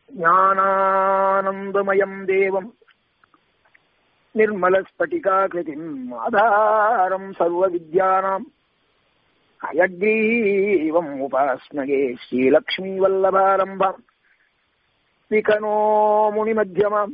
ஞானானந்தமயம் தேவம் निर्मलस्फटिकाकृतिम् आधारम् सर्वविद्यानाम् हयग्रीवम् उपास्मये श्रीलक्ष्मीवल्लभारम्भम् विकनो मुनिमध्यमाम्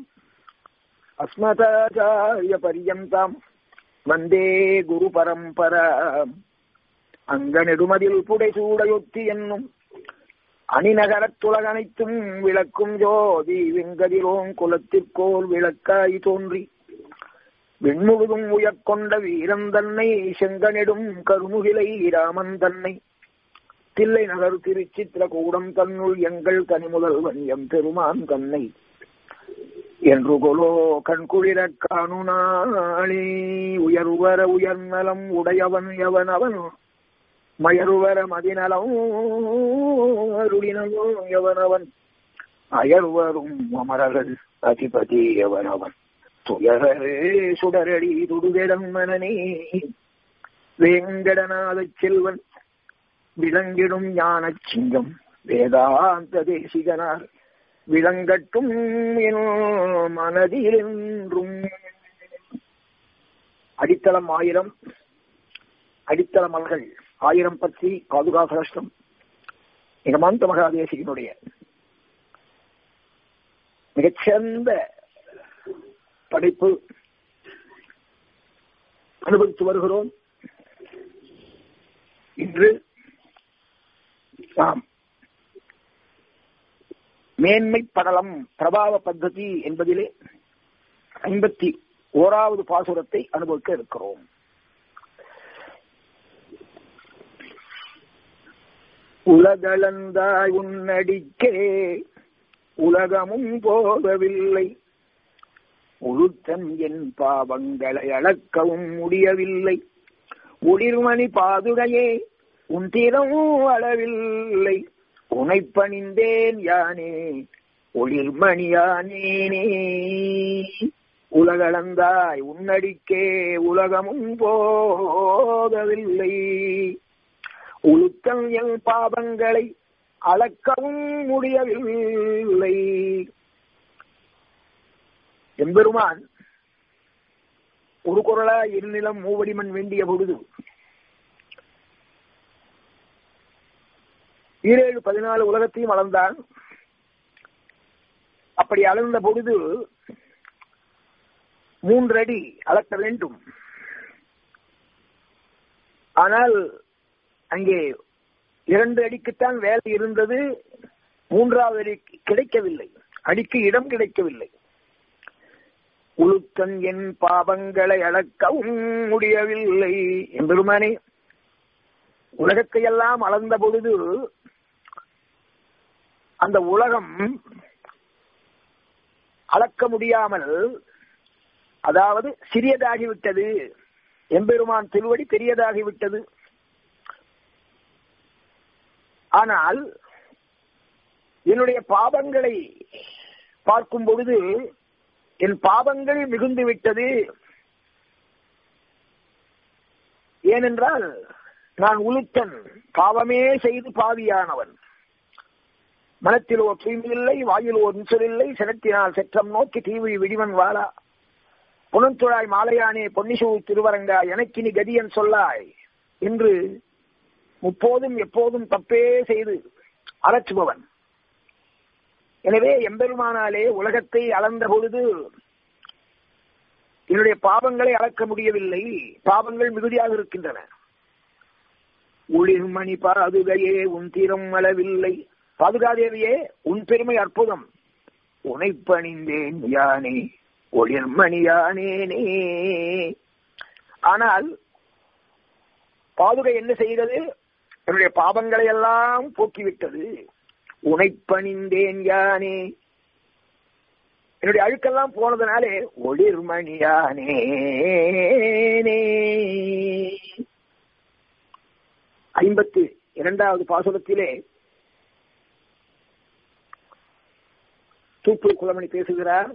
अस्मदाचार्यपर्यन्ताम् வந்தே குரு பரம்பரா அங்கநெடுமதில் புடைசூடையொத்தி என்னும் அணிநகரத்துலகனைத்தும் விளக்கும் ஜோதி வெங்கதிரோன் குலத்திற்கோல் விளக்காய் தோன்றி விண்முழுதும் உயர்கொண்ட வீரன் தன்னை செங்கனிடும் கருமுகிலை ராமன் தன்னை தில்லை நகர் திருச்சித்திரகூடம் தன்னுள் எங்கள் கனிமுதல்வன் எம் பெருமான் தன்னை என்று கொலோ கண்குளிர காணுனாளே உயர்வர உயர்நலம் உடையவன் எவன் அவன் மயர்வர மதிநலம் அருளினவோ எவனவன் அயர்வரும் அமரர்கள் அதிபதி எவனவன் துயரே சுடரடி துடுகெடம் மனனே வேங்கடநாத செல்வன் விளங்கிடும் ஞானச் சிங்கம் வேதாந்த தேசிகனார் விளங்கட்டும் என் மனதில் என்றும் அடித்தளம் ஆயிரம் அடித்தள மலர்கள் ஆயிரம் பற்றி பாதுகாசகஷ்டம் நிகமாந்த மகாதேசிகனுடைய மிகச்சிறந்த படைப்பு அனுபவித்து வருகிறோம் இன்று நாம் மேன்மை படலம் பிரபாவ பத்ததி என்பதிலே ஐம்பத்தி ஓராவது பாசுரத்தை அனுபவிக்க இருக்கிறோம் உலகளந்தாய் உன்னடிக்கே உலகமும் போகவில்லை உழுத்தன் என் பாவங்களை அளக்கவும் முடியவில்லை ஒளிர்மணி பாதுகையே உன் திறமும் அளவில்லை உனை பணிந்தேன் யானே ஒளிர்மணியானேனே உலகளந்தாய் உன்னடிக்கே உலகமும் போகவில்லை உளுத்தம் என் பாவங்களை அளக்கவும் முடியவில்லை எம்பெருமான் ஒரு குரலா இருநிலம் மூவடிமண் வேண்டிய பொழுது ஈரேழு பதினாலு உலகத்தையும் அளந்தான் அப்படி அளந்த பொழுது மூன்றடி அளக்க வேண்டும் ஆனால் அங்கே இரண்டு அடிக்குத்தான் வேலை இருந்தது மூன்றாவது அடி கிடைக்கவில்லை அடிக்கு இடம் கிடைக்கவில்லை உளுத்தன் என் பாவங்களை அளக்கவும் முடியவில்லை என்பெருமானே உலகத்தை எல்லாம் அளந்த பொழுது அந்த உலகம் அளக்க முடியாமல் அதாவது சிறியதாகிவிட்டது எம்பெருமான் திருவடி பெரியதாகிவிட்டது ஆனால் என்னுடைய பாவங்களை பார்க்கும் பொழுது என் பாவங்கள் மிகுந்து விட்டது ஏனென்றால் நான் உளுத்தன் பாவமே செய்து பாவியானவன் மனத்தில் ஓர் தூய்மையில்லை வாயில் ஓர் நிசலில்லை சினத்தினால் செற்றம் நோக்கி தீவி விடிவன் வாழா புனந்துழாய் மாலையானே பொன்னிசூ திருவரங்கா எனக்கினி கதியன் சொல்லாய் என்று முப்போதும் எப்போதும் தப்பே செய்து அலற்றுபவன் எனவே எம்பெருமானாலே உலகத்தை அளந்த பொழுது என்னுடைய பாவங்களை அளக்க முடியவில்லை பாவங்கள் மிகுதியாக இருக்கின்றன ஒளிர்மணி பாதுகையே உன் தீரம் அளவில்லை பாதுகாதேவியே உன் பெருமை அற்புதம் உனை பணிந்தேன் யானே ஒளிர்மணியானேனே ஆனால் பாதுகை என்ன செய்தது என்னுடைய பாவங்களை எல்லாம் போக்கிவிட்டது உனை பணிந்தேன் யானே என்னுடைய அழுக்கெல்லாம் போனதுனாலே ஒளிர்மணியானே ஐம்பத்தி இரண்டாவது பாசுரத்திலே தூப்பு குலமணி பேசுகிறார்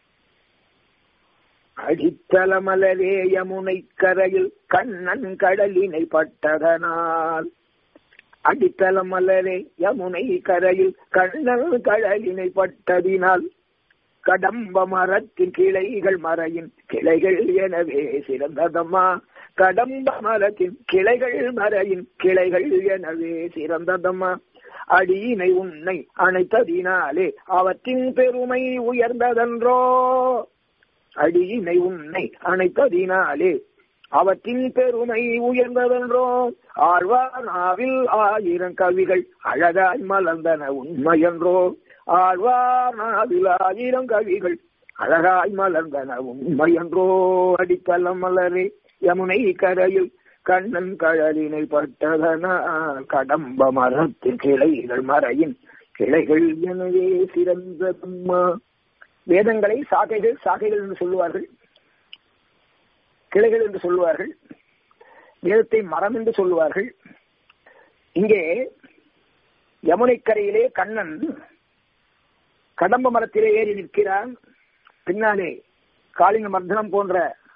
அடித்தளமலரே யமுனை கரையில் கண்ணன் கடலினை பட்டதனால் அடித்தளம் மலரே யமுனை கரையில் கண்ணல் கடலினை பட்டதினால் கடம்ப மரத்தின் கிளைகள் மறையின் கிளைகள் எனவே சிறந்ததம்மா கடம்ப மரத்தின் கிளைகள் மறையின் கிளைகள் எனவே சிறந்ததம்மா அடியினை உன்னை அணைத்ததினாலே அவற்றின் பெருமை உயர்ந்ததன்றோ அடியினை உன்னை அணைத்ததினாலே அவற்றின் பெருமை உயர்ந்ததென்றோ ஆழ்வானாவில் ஆயிரம் கவிகள் அழகாய் மலர்ந்தன உண்மையென்றோ ஆழ்வானாவில் ஆயிரம் கவிகள் அழகாய் மலர்ந்தன உண்மையென்றோ அடித்தளம் மலரே யமுனை கரையில் கண்ணன் கழலினை பட்டதனால் கடம்ப மரத்தில் கிளைகள் மறையின் கிளைகள் எனவே சிறந்ததம்மா வேதங்களை சாகைகள் சாகைகள் என்று சொல்லுவார்கள் கிளைகள் என்று சொல்லுவார்கள் வேதத்தை மரம் என்று சொல்லுவார்கள் இங்கே யமுனைக்கரையிலே கண்ணன் கடம்ப மரத்திலே ஏறி நிற்கிறான் பின்னாலே காளிங்க மர்தனம் போன்ற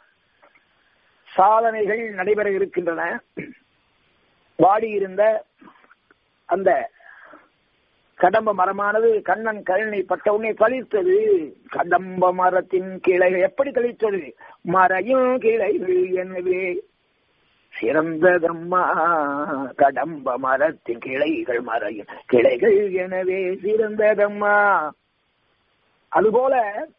சாதனைகள் நடைபெற இருக்கின்றன வாடி இருந்த அந்த கடம்ப மரமானது கண்ணன் கருணை பட்டவுடனே தளிர்த்தது கடம்ப மரத்தின் கிளைகள் எப்படி தளிர்த்தது மறையும் கிளைகள் எனவே சிறந்ததம்மா கடம்ப மரத்தின் கிளைகள் மறையும் கிளைகள் எனவே சிறந்ததம்மா அதுபோல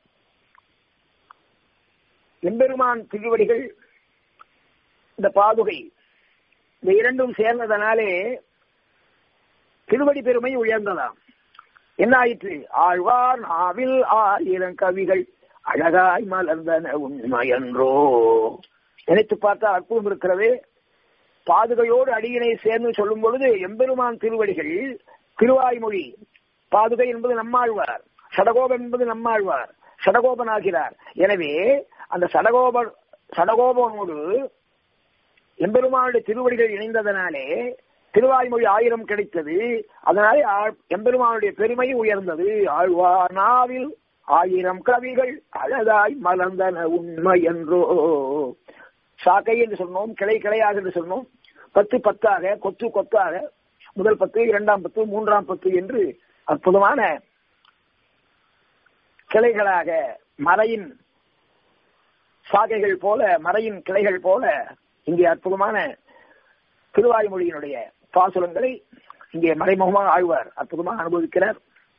எம்பெருமான் திருவடிகள் இந்த பாதுகை இந்த இரண்டும் சேர்ந்ததனாலே திருவடி பெருமை உயர்ந்ததாம் என்ன ஆயிற்று ஆழ்வார் நாவில் ஆயிரம் கவிகள் அழகாய் மலர்ந்தன உண்மையன்றோ நினைத்து பார்த்தா அற்புதம் இருக்கிறது பாதுகையோடு அடியினை சேர்ந்து சொல்லும் பொழுது எம்பெருமான் திருவடிகள் திருவாய்மொழி பாதுகை என்பது நம்மாழ்வார் சடகோபன் என்பது நம்மாழ்வார் சடகோபன் ஆகிறார் எனவே அந்த சடகோபன் சடகோபனோடு எம்பெருமானுடைய திருவடிகள் இணைந்ததனாலே திருவாய்மொழி ஆயிரம் கிடைத்தது அதனாலே எம்பெருமானுடைய பெருமை உயர்ந்தது ஆழ்வானாவில் ஆயிரம் கவிகள் அழகாய் மலர்ந்தன உண்மை என்றோ சாக்கை என்று சொன்னோம் கிளை கிளையாக என்று சொன்னோம் பத்து பத்தாக கொத்து கொத்தாக முதல் பத்து இரண்டாம் பத்து மூன்றாம் பத்து என்று அற்புதமான கிளைகளாக மறையின் சாகைகள் போல மறையின் கிளைகள் போல இங்கே அற்புதமான திருவாய்மொழியினுடைய பாசுரங்களை இங்கே மறைமுகமாக ஆழ்வார் அற்புதமாக அனுபவிக்கிறார்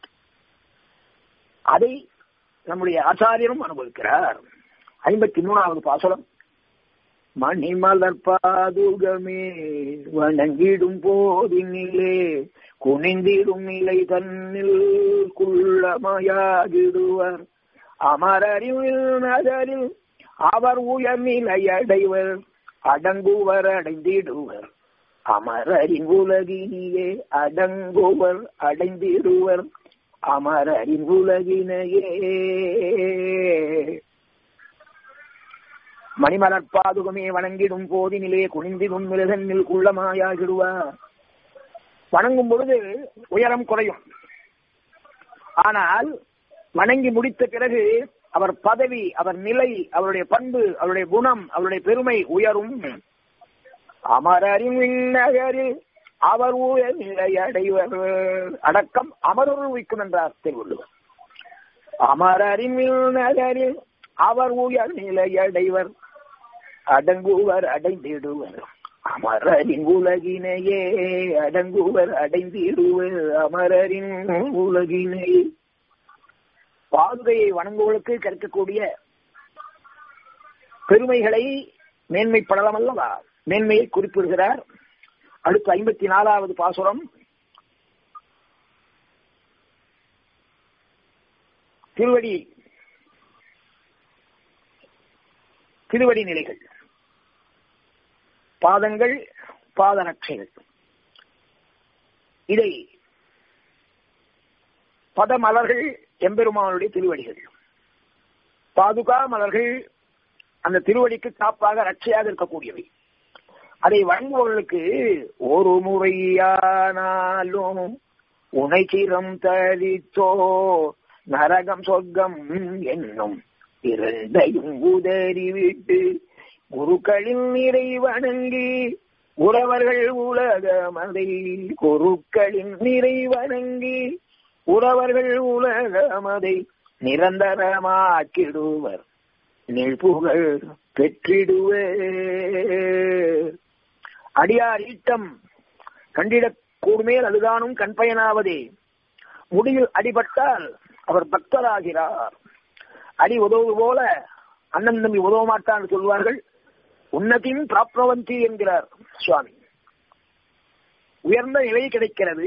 அதை நம்முடைய ஆச்சாரியரும் அனுபவிக்கிறார் ஐம்பத்தி மூணாவது பாசுரம் மணிமலர் பாதுகமே வணங்கிடும் போதினிலே குனிந்திடும் நிலை தன்னில் குள்ளமையாகிடுவர் அமரறிவில் நகரில் அவர் உயர்நிலை அடைவர் அடங்குவர் அடைந்திடுவர் அமரரின் உலகினியே அடங்குவர் அடைந்திடுவர் அமரரின் உலகினையே மணிமலர் பாதுகமே வணங்கிடும் போதினிலே குனிந்திடும் மிளகனில் குள்ளமாயாகிடுவார் வணங்கும் பொழுது உயரம் குறையும் ஆனால் வணங்கி முடித்த பிறகு அவர் பதவி அவர் நிலை அவருடைய பண்பு அவருடைய குணம் அவருடைய பெருமை உயரும் அமரரின் நகரில் அவர் உயர் நிலை அடைவர் அடக்கம் அமரர் வைக்கும் என்றார் திருவள்ளுவர் அமரரின் நகரில் அவர் உயர் நிலை அடைவர் அடங்குவர் அடைந்திடுவர் அமரரின் உலகினையே அடங்குவர் அடைந்திடுவர் அமரரின் உலகினையே பாதுகையை வணங்குவதற்கு கிடைக்கக்கூடிய பெருமைகளை மேன்மைப்படலாம் அல்லவா மேன்மையை குறிப்பிடுகிறார் அடுத்து ஐம்பத்தி நாலாவது பாசுரம் திருவடி திருவடி நிலைகள் பாதங்கள் பாதரட்சைகள் இதை பதமலர்கள் எம்பெருமானுடைய திருவடிகள் பாதுகா மலர்கள் அந்த திருவடிக்கு காப்பாக ரட்சையாக இருக்கக்கூடியவை அதை வழங்குபவர்களுக்கு ஒரு முறையானாலும் உனைச்சிரம் தரித்தோ நரகம் சொர்க்கம் என்னும் இரண்டையும் உதறிவிட்டு குருக்களின் நிறை வணங்கி உறவர்கள் உலகமதை குருக்களின் நிறைவணங்கி உறவர்கள் உலகமதை நிரந்தரமாக்கிடுவர் நெழ்புகள் பெற்றிடுவே அடியார் ஈட்டம் கண்டிடக் கூடுமேல் அதுதானும் கண்பயனாவதே முடியில் அடிபட்டால் அவர் பக்தராகிறார் அடி உதவு போல அண்ணன் தம்பி உதவ மாட்டான்னு சொல்வார்கள் உன்னதின் பிராப்னவந்தி என்கிறார் சுவாமி உயர்ந்த நிலை கிடைக்கிறது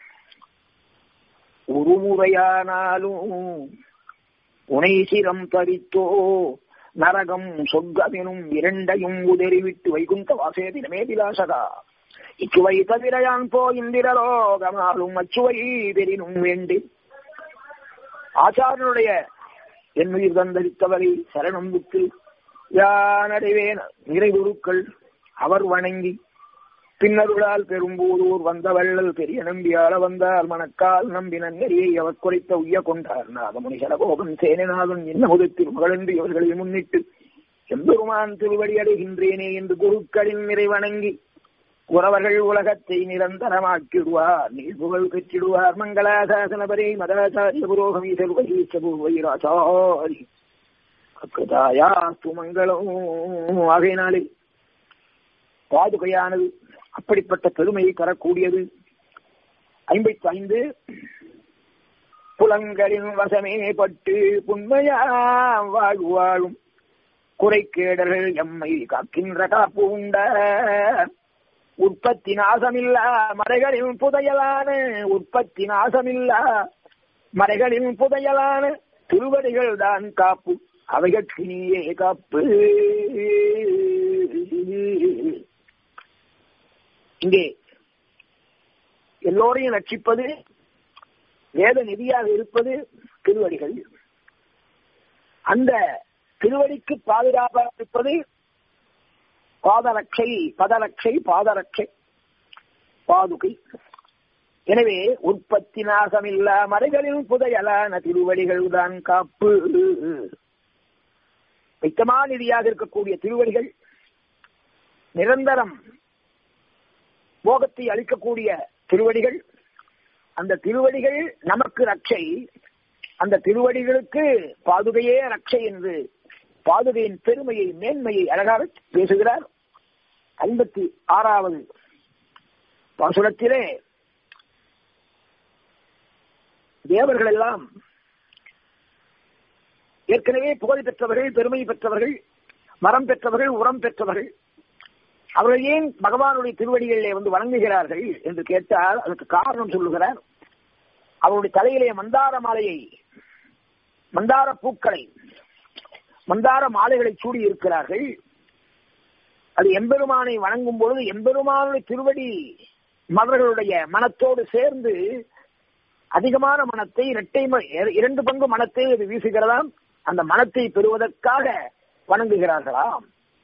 ஒரு முறையானாலும் உனை சிரம் தரித்தோ நரகம் சொர்க்கமெனும் இரண்டையும் உதறிவிட்டு வைகுந்த வாசேதினமே விலாசகா இச்சுவை தவிரையான் போ இந்திரலோகமாலும் அச்சுவை பெரினும் வேண்டி ஆச்சாரனுடைய என் உயிர் தந்தளித்தவரை சரணம் விட்டு யானடைவேன் நிறைவுருக்கள் அவர் வணங்கி பின்னருளால் பெரும்போதூர் வந்த வள்ளல் பெரிய நம்பியால வந்தார் மணக்கால் நம்பினன் நெறியை அவர் குறைத்த உய்ய கொண்டார் நாதமுனி சடகோபன் சேனநாதன் என்ன முதத்தில் மகளென்று இவர்களை முன்னிட்டு எம்பெருமான் திருவடி அடைகின்றேனே என்று குருக்களின் நிறைவணங்கி உறவர்கள் உலகத்தை நிரந்தரமாக்கிடுவார் நீழ்புகழ் பெற்றிடுவார் மங்களாசாசனபரே மதாச்சாரிய புரோகமி செல்வைராச்சாரி அக்கதாயாஸ்து மங்களம் ஆகையினாலே பாதுகையானது அப்படிப்பட்ட பெருமையை தரக்கூடியது ஐம்பத்தி ஐந்து புலங்களின் வசமே பட்டு புண்மையாம் வாழ் வாழும் குறைக்கேடர்கள் எம்மை காக்கின்ற காப்பு உண்ட உற்பத்தி நாசமில்லா மறைகளின் புதையலான உற்பத்தி நாசமில்லா மறைகளின் புதையலான திருவடிகள் தான் காப்பு அவைகட்கு நீயே காப்பு இங்கே எல்லோரையும் ரட்சிப்பது வேத நிதியாக இருப்பது திருவடிகள் அந்த திருவடிக்கு பாதுகாப்பாக இருப்பது பாதரட்சை பதரட்சை பாதரட்சை பாதுகை எனவே உற்பத்தி நாசமில்லா மறைகளில் புதையலான திருவடிகள் தான் காப்பு மித்தமா நிதியாக இருக்கக்கூடிய திருவடிகள் நிரந்தரம் போகத்தை அளிக்கக்கூடிய திருவடிகள் அந்த திருவடிகள் நமக்கு ரட்சை அந்த திருவடிகளுக்கு பாதுகையே ரட்சை என்று பாதுகையின் பெருமையை மேன்மையை அழகாக பேசுகிறார் ஐம்பத்தி ஆறாவது பாசுரத்திலே தேவர்கள் எல்லாம் ஏற்கனவே புகழ் பெற்றவர்கள் பெருமை பெற்றவர்கள் மரம் பெற்றவர்கள் உரம் பெற்றவர்கள் அவர்கள் ஏன் பகவானுடைய திருவடிகளிலே வந்து வணங்குகிறார்கள் என்று கேட்டால் அதற்கு காரணம் சொல்லுகிறார் அவருடைய தலையிலே மந்தார மாலையை மந்தார பூக்களை மந்தார மாலைகளை சூடி இருக்கிறார்கள் அது எம்பெருமானை வணங்கும் பொழுது எம்பெருமானுடைய திருவடி மலர்களுடைய மனத்தோடு சேர்ந்து அதிகமான மனத்தை இரட்டை இரண்டு பங்கு மனத்தை அது வீசுகிறதாம் அந்த மனத்தை பெறுவதற்காக வணங்குகிறார்களாம்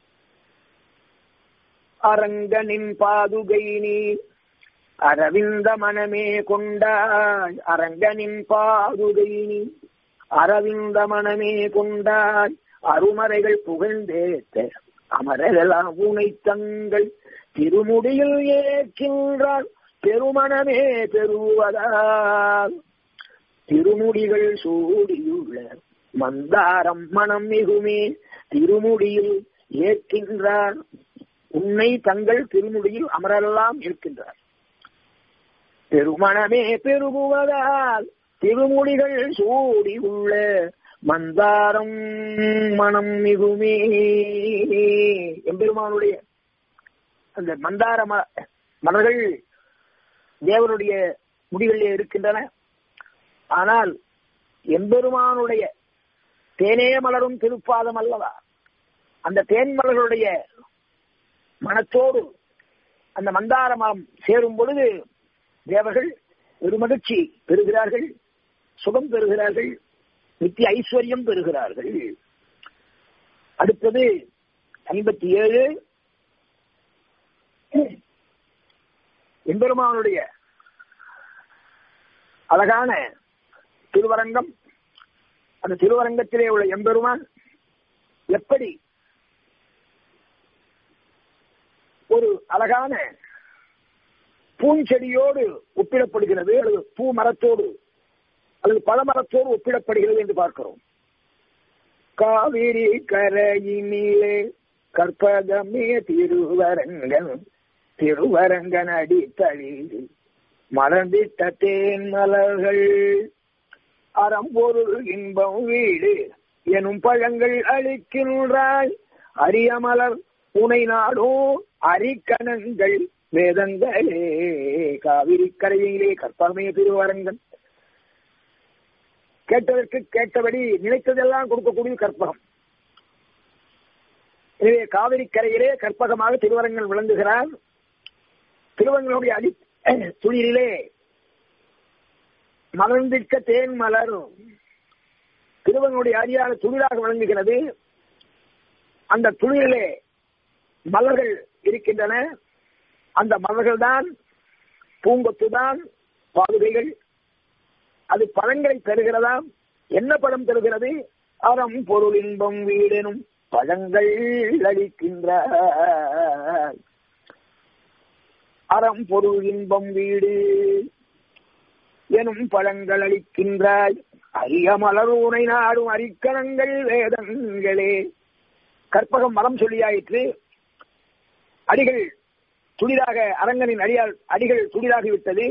அரங்கனின் பாதுகை நீ அரவிந்த மனமே கொண்டாய் அரங்கனின் பாதுகை நீ அரவிந்த மனமே கொண்டாய் அருமறைகள் புகழ்ந்தேத்த அமரெல்லாம் உனை தங்கள் திருமுடியில் ஏற்கின்றார் பெருமனமே பெறுவதால் திருமுடிகள் சூடியுள்ள மந்தாரம் மனம் மிகுமே திருமுடியில் ஏற்கின்றார் உன்னை தங்கள் திருமுடியில் அமரெல்லாம் இருக்கின்றார் பெருமனமே பெருகுவதால் திருமுடிகள் சூடி உள்ள மந்தாரம் மனம் மிகுமே எம்பெருமானுடைய அந்த மந்தார மலர்கள் தேவனுடைய முடிகளிலே இருக்கின்றன ஆனால் எம்பெருமானுடைய தேனே மலரும் திருப்பாதம் அல்லவா அந்த தேன் மலர்களுடைய மனத்தோடு அந்த மந்தார மரம் சேரும் பொழுது தேவர்கள் ஒரு மகிழ்ச்சி பெறுகிறார்கள் சுகம் பெறுகிறார்கள் நித்திய ஐஸ்வர்யம் பெறுகிறார்கள் அடுத்தது ஐம்பத்தி ஏழு எம்பெருமானுடைய அழகான திருவரங்கம் அந்த திருவரங்கத்திலே உள்ள எம்பெருமான் எப்படி ஒரு அழகான பூஞ்செடியோடு ஒப்பிடப்படுகிறது அல்லது பூ மரத்தோடு அல்லது பழமரத்தோடு ஒப்பிடப்படுகிறது என்று பார்க்கிறோம் காவிரி கரையினிலே கற்பகமே திருவரங்கன் திருவரங்கன் அடித்தழில் மறந்திட்ட தேன் மலர்கள் அறம்பொருள் இன்பம் வீடு எனும் பழங்கள் அளிக்கின்றாய் அரிய மலர் உனை நாடோ அரிக்கணங்கள் வேதங்களே காவிரி கரையிலே கற்பகமே திருவரங்கன் கேட்டதற்கு கேட்டபடி நினைத்ததெல்லாம் கொடுக்கக்கூடிய கற்பகம் எனவே காவிரி கரையிலே கற்பகமாக திருவரங்கன் விளங்குகிறார் திருவங்களுடைய அடி துளிரிலே மலர்ந்திருக்க தேன் மலர் திருவங்களுடைய அரியான துளிராக விளங்குகிறது அந்த துளிரிலே மலர்கள் இருக்கின்றன அந்த மலர்கள் தான் பூங்கொத்து தான் பாதுகைகள் அது பழங்களை தருகிறதாம் என்ன பழம் தருகிறது அறம் பொருள் இன்பம் வீடெனும் பழங்கள் அளிக்கின்ற அறம் பொருள் இன்பம் வீடு எனும் பழங்கள் அளிக்கின்றாய் அரிய மலர் உனை நாடும் அரிக்கணங்கள் வேதங்களே கற்பகம் மரம் சொல்லியாயிற்று அடிகள் துளிராக அரங்கனின் அடியால் அடிகள் துளிராகிவிட்டது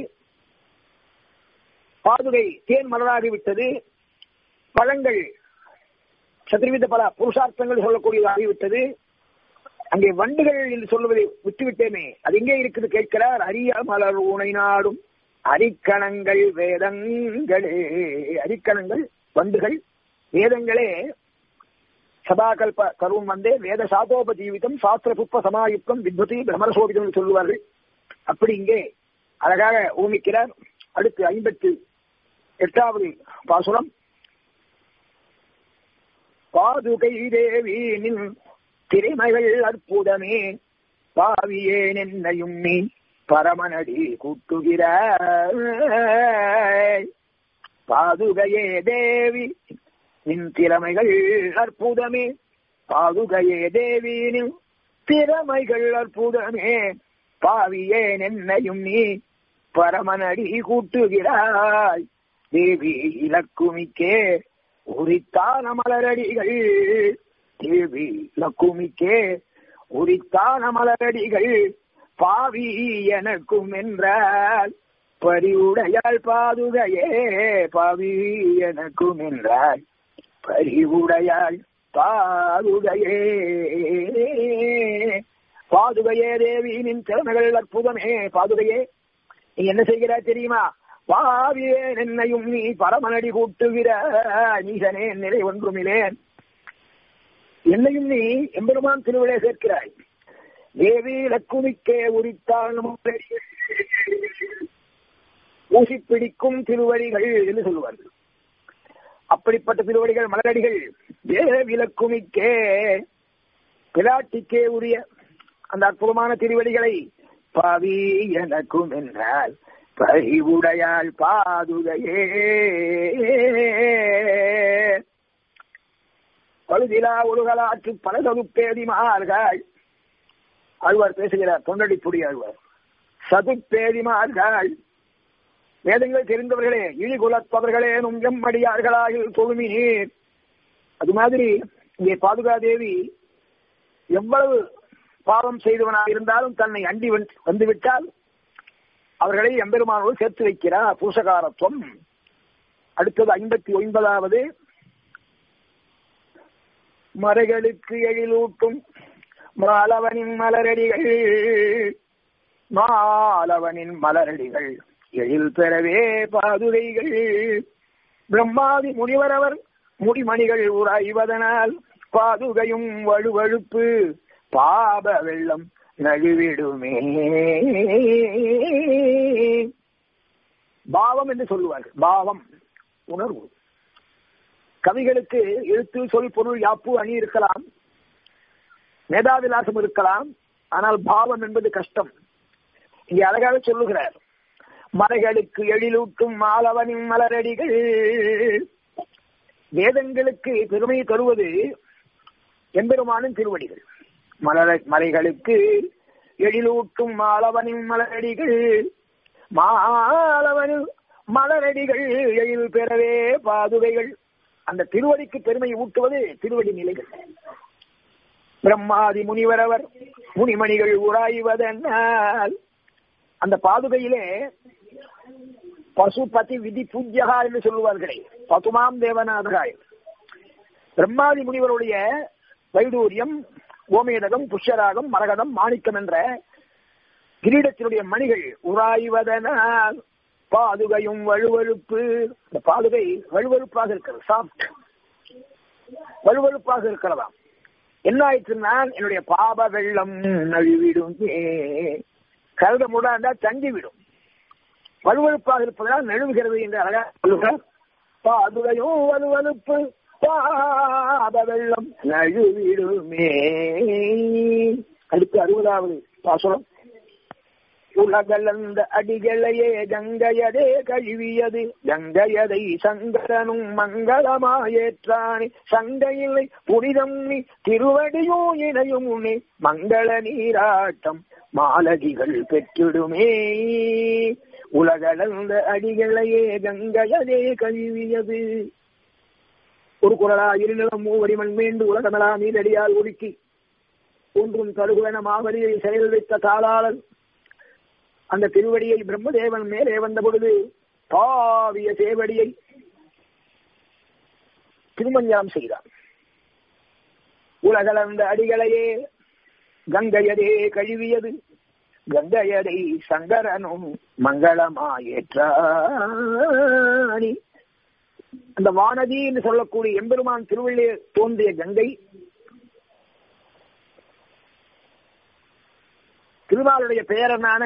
பாதுகை தேன் மலராகிவிட்டது பழங்கள் சத்திரவித பல புருஷார்த்தங்கள் சொல்லக்கூடியதாகிவிட்டது அங்கே வண்டுகள் என்று சொல்லுவதை விட்டுவிட்டேனே அது எங்கே இருக்குது கேட்கிறார் அரிய மலர் ஊனை நாடும் அரிக்கணங்கள் வேதங்களே அரிக்கணங்கள் வண்டுகள் வேதங்களே சதாகல்ப கருவம் வந்தே வேத சாதோப ஜீவிதம் சாஸ்திர புஷ்ப சமாயுக்தம் வித்வதி பிரமரசோபிதம் சொல்லுவார்கள் அப்படி இங்கே அழகாக ஊமிக்கிறார் அடுத்து ஐம்பத்தி எட்டாவது பாசுரம் பாதுகை தேவியின் திரைமைகள் அற்புதமே பாவியேன் என்னையும் நீ பரமனடி கூட்டுகிறாய் பாதுகையே தேவி நின் திறமைகள் அற்புதமே பாதுகையே தேவியின் திறமைகள் அற்புதமே பாவியேன் என்னையும் நீ பரமனடி கூட்டுகிறாய் தேவி இலக்குமிக்கே உரித்தான மலரடிகள் தேவி லக்குமிக்கே உரித்தான மலரடிகள் பாவி எனக்கும் என்றால் பரிவுடையாள் பாதுகையே பாவி எனக்கும் என்றால் பரிவுடையாள் பாதுகையே பாதுகையே தேவியின் திறமைகள் அற்புதமே பாதுகையே நீ என்ன செய்கிறாய் தெரியுமா பாவியே என்னையும் நீ பரமனடி கூட்டுகிற நீசனே நிலை ஒன்றுமிலேன் என்னையும் நீ எம்பெருமான் திருவிழே சேர்க்கிறாய் தேவி லக்குமிக்கே உரித்தால் ஊசி பிடிக்கும் திருவடிகள் என்று சொல்லுவார்கள் அப்படிப்பட்ட திருவடிகள் மலரடிகள் தேவி லக்குமிக்கே பிராட்டிக்கே உரிய அந்த அற்புதமான திருவடிகளை பாவி எனக்கும் என்றால் பரிவுடையாள் பாதுகையே பழுதிலா ஒழுகலாற்று பல சதுப்பேதிமார்கள் ஆழ்வார் பேசுகிறார் தொண்டடிப்புடி ஆழ்வார் சதுப்பேதிமார்கள் வேதங்கள் தெரிந்தவர்களே இழி குலத்தவர்களே நும் எம்மடியார்களாகில் தொழுமி நீர் அது மாதிரி இங்கே பாதுகாதேவி எவ்வளவு பாவம் செய்தவனாக இருந்தாலும் தன்னை அண்டி வந்துவிட்டால் அவர்களை எம்பெருமானோடு சேர்த்து வைக்கிறார் பூசகாரத்துவம் அடுத்தது ஐம்பத்தி ஒன்பதாவது மறைகளுக்கு எழிலூட்டும் மாலவனின் மலரடிகள் மாலவனின் மலரடிகள் எழில் பெறவே பாதுகைகள் பிரம்மாதி முனிவரவர் முடிமணிகள் உராய்வதனால் பாதுகையும் வழுவழுப்பு பாப வெள்ளம் நழுவிடுமே பாவம் என்று சொல்லுவார்கள் பாவம் உணர்வு கவிகளுக்கு எழுத்து சொல் பொருள் யாப்பு அணி இருக்கலாம் மேதாவிலாசம் இருக்கலாம் ஆனால் பாவம் என்பது கஷ்டம் இங்கே அழகாக சொல்லுகிறார் மலைகளுக்கு எழிலூட்டும் மாலவனின் மலரடிகள் வேதங்களுக்கு பெருமை தருவது எம்பெருமானின் திருவடிகள் மலர மலைகளுக்கு எழிலூட்டும் மாலவனின் மலரடிகள் மாலவனின் மலரடிகள் எழில் பெறவே பாதுகைகள் அந்த திருவடிக்கு பெருமை ஊட்டுவது திருவடி நிலைகள் பிரம்மாதி முனிவரவர் முனிமணிகள் உராய்வதனால் அந்த பாதுகையிலே பசுபதி விதி பூஜ்யகா என்று சொல்லுவார்களே பசுமாம் தேவநாதகாய் பிரம்மாதி முனிவருடைய வைடூரியம் கோமேதகம் புஷ்யராகம் மரகதம் மாணிக்கம் என்ற கிரீடத்தினுடைய மணிகள் உராய்வதனால் பாதுகையும் வலுவழுப்பு இந்த பாதுகை வலுவழுப்பாக இருக்கிறது சாஃப்ட் வலுவழுப்பாக இருக்கிறதாம் என்ன ஆயிற்று நான் என்னுடைய பாப வெள்ளம் நழுவிடும் கருத முடாண்டா தங்கி விடும் வலுவழுப்பாக இருப்பதால் நழுவுகிறது என்று அழகாக சொல்லுகிறார் பாதுகையும் வலுவழுப்பு பாப வெள்ளம் நழுவிடுமே அடுத்து அறுபதாவது பாசுரம் உலகலந்த அடிகளையே கங்கையதே கழுவியது கங்கையதை சங்கரனும் மங்களமாயேற்றானே சங்கையில்லை புனிதம் நீ திருவடியோ இணையும் உனே மங்கள நீராட்டம் மாலடிகள் பெற்றிடுமே உலகளந்த அடிகளையே கங்கையதே கழுவியது ஒரு குரலா இருநிலம் மூவரிமன் மீண்டு உலகமலா நீரடியால் ஒடுக்கி ஒன்றும் தருகுவன மாவலியை செயல் வைத்த தாளாளன் அந்த திருவடியை பிரம்மதேவன் மேலே வந்த பொழுது பாவிய சேவடியை திருமஞ்சனம் செய்தார் உலகளந்த அடிகளையே கங்கையதே கழுவியது கங்கையதை சங்கரனும் மங்களமாயேற்றாணி அந்த வானதி என்று சொல்லக்கூடிய எம்பெருமான் திருவள்ளே தோன்றிய கங்கை திருமாலுடைய பெயரனான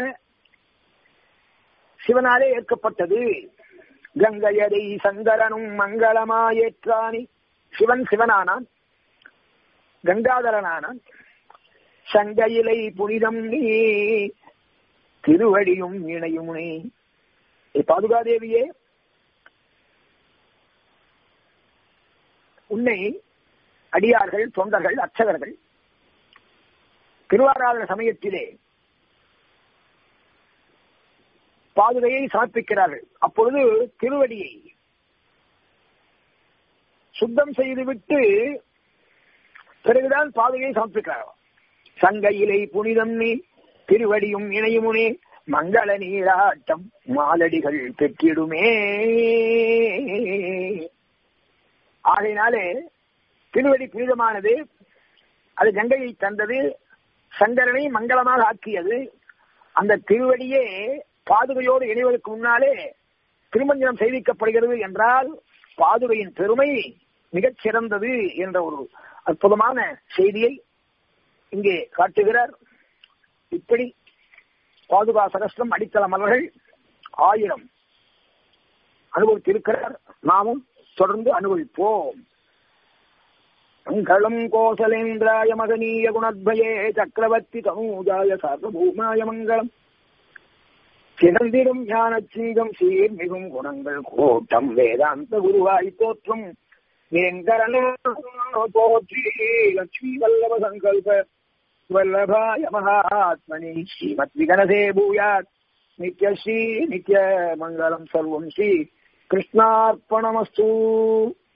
சிவனாலே ஏற்கப்பட்டது கங்கையதை சங்கரனும் மங்களமாயேற்றானி சிவன் சிவனானான் கங்காதரனானான் சங்கையிலை புனிதம் நீ திருவடியும் இணையும் நீ பாதுகாதேவியே உன்னை அடியார்கள் தொண்டர்கள் அர்ச்சகர்கள் திருவாராதன சமயத்திலே பாதுகையை சமர்ப்பிக்கிறார்கள் அப்பொழுது திருவடியை சுத்தம் செய்துவிட்டு பிறகுதான் பாதுகையை சமர்ப்பிக்கிறார்கள் சங்கையிலை புனிதம் நீ திருவடியும் இணையுமுனே மங்கள நீராட்டம் மாலடிகள் பெற்றிடுமே ஆகையினாலே திருவடி புனிதமானது அது கங்கையை தந்தது சங்கரனை மங்களமாக ஆக்கியது அந்த திருவடியே பாதுகையோடு இணைவதற்கு முன்னாலே திருமஞ்சனம் செய்விக்கப்படுகிறது என்றால் பாதுகையின் பெருமை மிகச் சிறந்தது என்ற ஒரு அற்புதமான செய்தியை இங்கே காட்டுகிறார் இப்படி பாதுகா சகஸ்திரம் அடித்தள மலர்கள் ஆயிரம் அனுபவித்திருக்கிறார் நாமும் தொடர்ந்து அனுபவிப்போம் மங்களம் கோசலேந்திராய மகனீய குணத்வயே சக்கரவர்த்தி தனூஜாய சார்வபூமாய மங்களம் சிறந்திடும் ஞான சிங்கம் சீர்மிகும் குணங்கள் கோட்டம் வேதாந்த குருவாய் தோற்றும் வேங்கரனோ போற்றி லட்சுமி வல்லப சங்கல்ப வல்லபாய மகாத்மனி ஸ்ரீமத் விகனசே பூயாத் நித்யஸ்ரீ நித்ய மங்களம் சர்வம் ஸ்ரீ கிருஷ்ணார்ப்பணமஸ்து